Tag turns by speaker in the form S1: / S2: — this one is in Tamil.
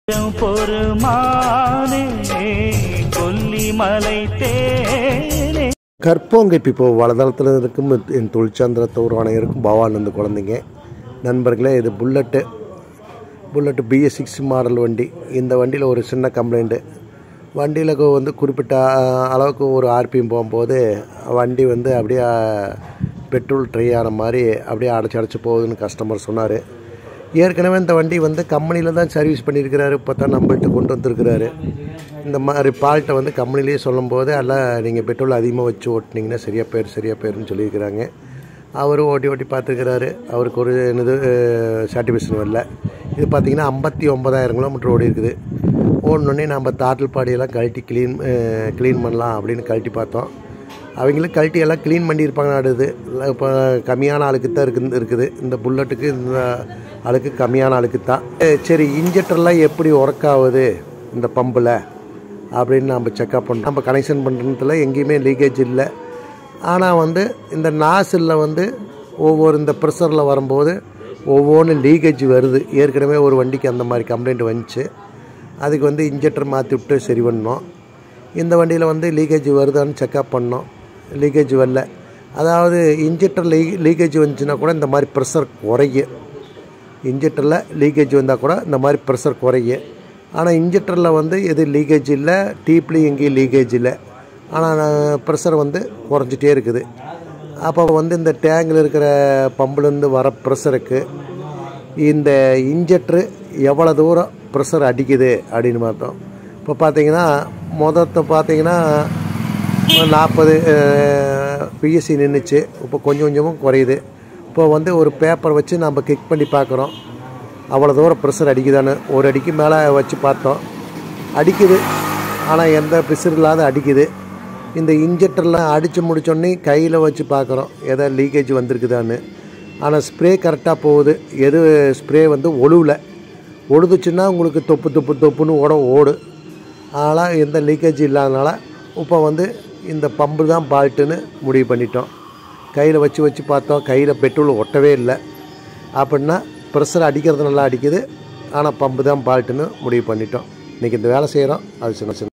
S1: பொறுமானே கொல்லிமலை தேனே
S2: கற்போங்க இப்போ வலதளத்தில் இருக்கும் என் தொழிற்சாந்திரத்தை உருவானையருக்கும் பவானந்து குழந்தைங்க நண்பர்களே இது bullet bullet BS six model வண்டி இந்த வண்டியில் ஒரு சின்ன கம்ப்ளைண்ட்டு வண்டியில் வந்து குறிப்பிட்ட அஹ், அளவுக்கு ஒரு ஆர்பிஎம் போகும்போது வண்டி வந்து அப்படியே பெட்ரோல் ட்ரை ஆன மாதிரி அப்படியே அடைச்சி அடைச்சி போகுதுன்னு கஸ்டமர் சொன்னார் ஏற்கனவே இந்த வண்டி வந்து கம்பெனியில் தான் சர்வீஸ் பண்ணியிருக்கிறாரு இப்போ தான் நம்மள்ட்ட கொண்டு வந்திருக்கிறாரு இந்த மாதிரி பால்ட்டை வந்து கம்பெனிலேயே சொல்லும்போது எல்லாம் நீங்கள் பெட்ரோல் அதிகமாக வச்சு ஓட்டினீங்கன்னா சரியாக பேர் சரியாக பேருன்னு சொல்லியிருக்கிறாங்க அவரும் ஓட்டி ஓட்டி பார்த்துருக்கிறாரு அவருக்கு ஒரு என்னது சாட்டிஸ்ஃபேக்ஷன் வரல இது பார்த்தீங்கன்னா ஐம்பத்தி ஒன்பதாயிரம் கிலோமீட்டர் ஓடி இருக்குது ஓடனோடனே நம்ம தாட்டில் பாடியெல்லாம் கழட்டி க்ளீன் க்ளீன் பண்ணலாம் அப்படின்னு கழட்டி பார்த்தோம் அவங்களும் கழட்டி எல்லாம் க்ளீன் பண்ணியிருப்பாங்க அடுது இப்போ கம்மியான ஆளுக்கு தான் இருக்குது இருக்குது இந்த புல்லட்டுக்கு இந்த ஆளுக்கு கம்மியான ஆளுக்கு தான் அஹ் சரி இன்ஜெக்டர்லாம் எப்படி ஒர்க் ஆகுது இந்த பம்பில் அப்படின்னு நம்ம செக்அப் பண்ணோம் நம்ம கனெக்ஷன் பண்ணுறதுல எங்கேயுமே லீக்கேஜ் இல்லை ஆனால் வந்து இந்த நாசிலில் வந்து ஒவ்வொரு இந்த ப்ரெஷரில் வரும்போது ஒவ்வொன்றும் லீக்கேஜ் வருது ஏற்கனவே ஒரு வண்டிக்கு அந்த மாதிரி கம்ப்ளைண்ட் வந்துச்சு அதுக்கு வந்து இன்ஜெக்டர் மாற்றி விட்டு சரி பண்ணோம் இந்த வண்டியில் வந்து லீக்கேஜ் வருதான்னு செக்அப் பண்ணோம் லீக்கேஜ் வரல அதாவது இன்ஜெக்டர் லீ லீக்கேஜ் வந்துச்சுன்னா கூட இந்த மாதிரி ப்ரெஷர் குறையும் இன்ஜெக்டரில் லீக்கேஜ் வந்தால் கூட இந்த மாதிரி ப்ரெஷர் குறையும் ஆனால் இன்ஜெக்டரில் வந்து எது லீக்கேஜ் இல்லை டீப்லேயும் எங்கேயும் லீக்கேஜ் இல்லை ஆனால் ப்ரெஷர் வந்து குறைஞ்சிட்டே இருக்குது அப்போ வந்து இந்த டேங்கில் இருக்கிற பம்புலேருந்து வர ப்ரெஷருக்கு இந்த இன்ஜெக்டரு எவ்வளோ தூரம் ப்ரெஷர் அடிக்குது அப்படின்னு பார்த்தோம் இப்போ பார்த்தீங்கன்னா மொதத்தை பார்த்தீங்கன்னா நாற்பது பிஎஸ்சி நின்றுச்சு இப்போ கொஞ்சம் கொஞ்சமும் குறையுது இப்போ வந்து ஒரு பேப்பர் வச்சு நம்ம கிக் பண்ணி பார்க்குறோம் அவ்வளோ தூரம் ப்ரெஷர் அடிக்குதான்னு ஒரு அடிக்கு மேலே வச்சு பார்த்தோம் அடிக்குது ஆனால் எந்த ப்ரெஷர் இல்லாத அடிக்குது இந்த இன்ஜெக்டர்லாம் அடித்து முடிச்சோடனே கையில் வச்சு பார்க்குறோம் எதை லீக்கேஜ் வந்திருக்குதான்னு ஆனால் ஸ்ப்ரே கரெக்டாக போகுது எது ஸ்ப்ரே வந்து ஒழுவில் ஒழுதுச்சுன்னா உங்களுக்கு தொப்பு தொப்பு தொப்புன்னு ஓட ஓடு அதனால் எந்த லீக்கேஜ் இல்லாதனால இப்போ வந்து இந்த பம்பு தான் பால்ட்டுன்னு முடிவு பண்ணிட்டோம் கையில் வச்சு வச்சு பார்த்தோம் கையில் பெட்ரோல் ஒட்டவே இல்லை அப்படின்னா ப்ரெஷர் அடிக்கிறது நல்லா அடிக்குது ஆனால் பம்பு தான் பால்ட்டுன்னு முடிவு பண்ணிட்டோம் இன்றைக்கி இந்த வேலை செய்கிறோம் அது சின்ன சின்ன